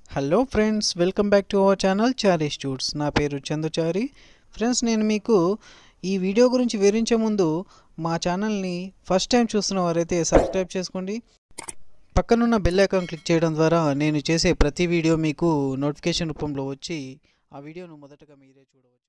hello friends welcome back to our channel Chary స్టూడ్స్ నా పేరు చందుచారి ఫ్రెండ్స్ నేను మీకు ఈ వీడియో గురించి వివరించే ముందు మా ఛానల్ని ఫస్ట్ టైం చూస్తున్న వారైతే సబ్స్క్రైబ్ చేసుకోండి పక్కనున్న బెల్ ఐకాన్ క్లిక్ చేయడం ద్వారా నేను చేసే ప్రతి వీడియో మీకు నోటిఫికేషన్ రూపంలో వచ్చి ఆ వీడియోను మొదటగా మీరే చూడవచ్చు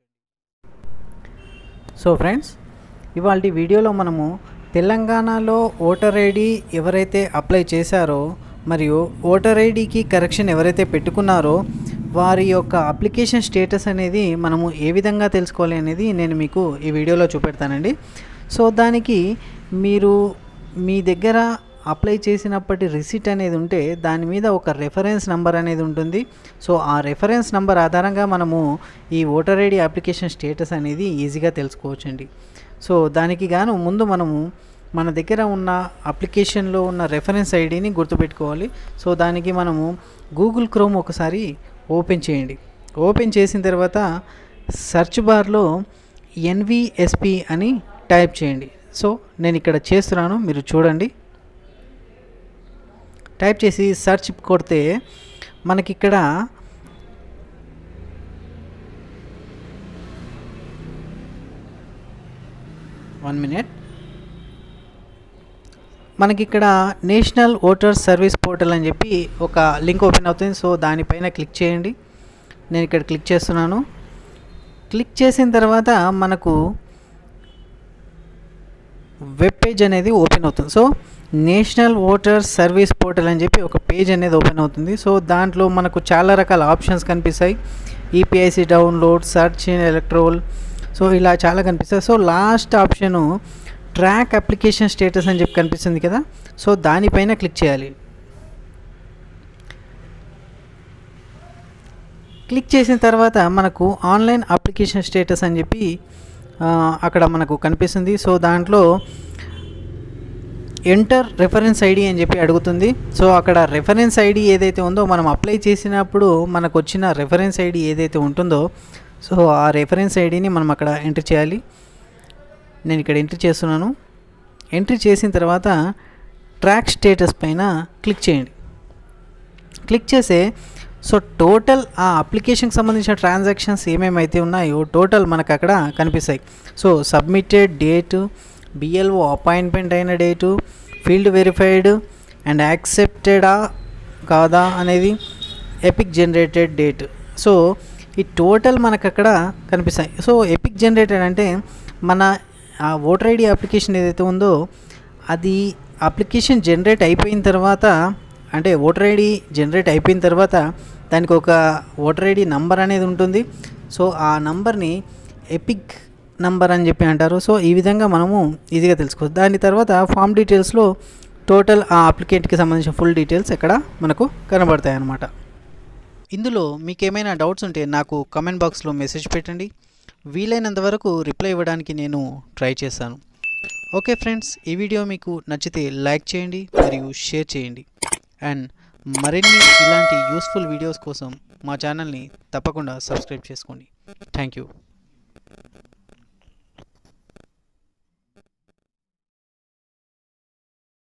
సో ఫ్రెండ్స్ ఇవాళ వీడియోలో మనము తెలంగాణలో ఓటర్ ఐడి ఎవరైతే అప్లై చేశారో మరియు ఓటర్ ఐడికి కరెక్షన్ ఎవరైతే పెట్టుకున్నారో వారి యొక్క అప్లికేషన్ స్టేటస్ అనేది మనము ఏ విధంగా తెలుసుకోవాలి అనేది నేను మీకు ఈ వీడియోలో చూపెడతానండి సో దానికి మీరు మీ దగ్గర అప్లై చేసినప్పటి రిసిట్ అనేది ఉంటే దాని మీద ఒక రెఫరెన్స్ నెంబర్ అనేది ఉంటుంది సో ఆ రెఫరెన్స్ నెంబర్ ఆధారంగా మనము ఈ ఓటర్ ఐడి అప్లికేషన్ స్టేటస్ అనేది ఈజీగా తెలుసుకోవచ్చండి సో దానికి గాను ముందు మనము మన దగ్గర ఉన్న అప్లికేషన్లో ఉన్న రెఫరెన్స్ ఐడిని గుర్తుపెట్టుకోవాలి సో దానికి మనము గూగుల్ క్రోమ్ ఒకసారి ఓపెన్ చేయండి ఓపెన్ చేసిన తర్వాత సెర్చ్ బార్లో ఎన్విఎస్పి అని టైప్ చేయండి సో నేను ఇక్కడ చేస్తున్నాను మీరు చూడండి టైప్ చేసి సెర్చ్ కొడితే మనకి ఇక్కడ వన్ మినిట్ మనకి ఇక్కడ నేషనల్ ఓటర్ సర్వీస్ పోర్టల్ అని చెప్పి ఒక లింక్ ఓపెన్ అవుతుంది సో దానిపైన క్లిక్ చేయండి నేను ఇక్కడ క్లిక్ చేస్తున్నాను క్లిక్ చేసిన తర్వాత మనకు వెబ్ పేజ్ అనేది ఓపెన్ అవుతుంది so national voter service portal అని చెప్పి ఒక పేజ్ అనేది ఓపెన్ అవుతుంది సో దాంట్లో మనకు చాలా రకాల ఆప్షన్స్ కనిపిస్తాయి EPIC download search electoral so ఇలా చాలా కనిపిస్తాయి so last option track application status అని చెప్పి కనిపిస్తుంది కదా సో దానిపైన క్లిక్ చేయాలి క్లిక్ చేసిన తర్వాత మనకు ఆన్లైన్ అప్లికేషన్ స్టేటస్ అని చెప్పి అక్కడ మనకు కనిపిస్తుంది సో దాంట్లో ఎంటర్ రెఫరెన్స్ ఐడి అని చెప్పి అడుగుతుంది సో అక్కడ రెఫరెన్స్ ఐడి ఏదైతే ఉందో మనం అప్లై చేసినప్పుడు మనకు వచ్చిన రెఫరెన్స్ ఐడి ఏదైతే ఉంటుందో సో ఆ రెఫరెన్స్ ఐడిని మనం అక్కడ ఎంటర్ చేయాలి నేను ఇక్కడ ఎంట్రీ చేస్తున్నాను ఎంట్రీ చేసిన తర్వాత ట్రాక్ స్టేటస్ పైన క్లిక్ చేయండి క్లిక్ చేసే సో టోటల్ ఆ అప్లికేషన్కి సంబంధించిన ట్రాన్సాక్షన్స్ ఏమేమైతే ఉన్నాయో టోటల్ మనకు అక్కడ కనిపిస్తాయి so submitted date BLO appointment అయిన డేటు ఫీల్డ్ వెరిఫైడ్ అండ్ యాక్సెప్టెడా కాదా అనేది ఎపిక్ జనరేటెడ్ డేట్ సో ఈ టోటల్ మనకు అక్కడ కనిపిస్తాయి సో ఎపిక్ జనరేటెడ్ అంటే మన ఆ ఓటర్ ఐడి అప్లికేషన్ ఏదైతే ఉందో అది అప్లికేషన్ జనరేట్ అయిపోయిన తర్వాత అంటే ఓటర్ ఐడి జనరేట్ అయిపోయిన తర్వాత దానికి ఒక ఓటర్ ఐడి నంబర్ అనేది ఉంటుంది సో ఆ నంబర్ని ఎపిక్ నంబర్ అని చెప్పి అంటారు సో ఈ విధంగా మనము ఈజీగా తెలుసుకోవచ్చు దాని తర్వాత ఫామ్ డీటెయిల్స్లో టోటల్ ఆ అప్లికేట్కి సంబంధించిన ఫుల్ డీటెయిల్స్ ఇక్కడ మనకు కనబడతాయి అన్నమాట ఇందులో మీకు ఏమైనా డౌట్స్ ఉంటే నాకు కమెంట్ బాక్స్లో మెసేజ్ పెట్టండి వీలైనంత వరకు రిప్లై ఇవ్వడానికి నేను ట్రై చేస్తాను ఓకే ఫ్రెండ్స్ ఈ వీడియో మీకు నచ్చితే లైక్ చేయండి మరియు షేర్ చేయండి అండ్ మరిన్ని ఇలాంటి యూస్ఫుల్ వీడియోస్ కోసం మా ఛానల్ని తప్పకుండా సబ్స్క్రైబ్ చేసుకోండి థ్యాంక్ యూ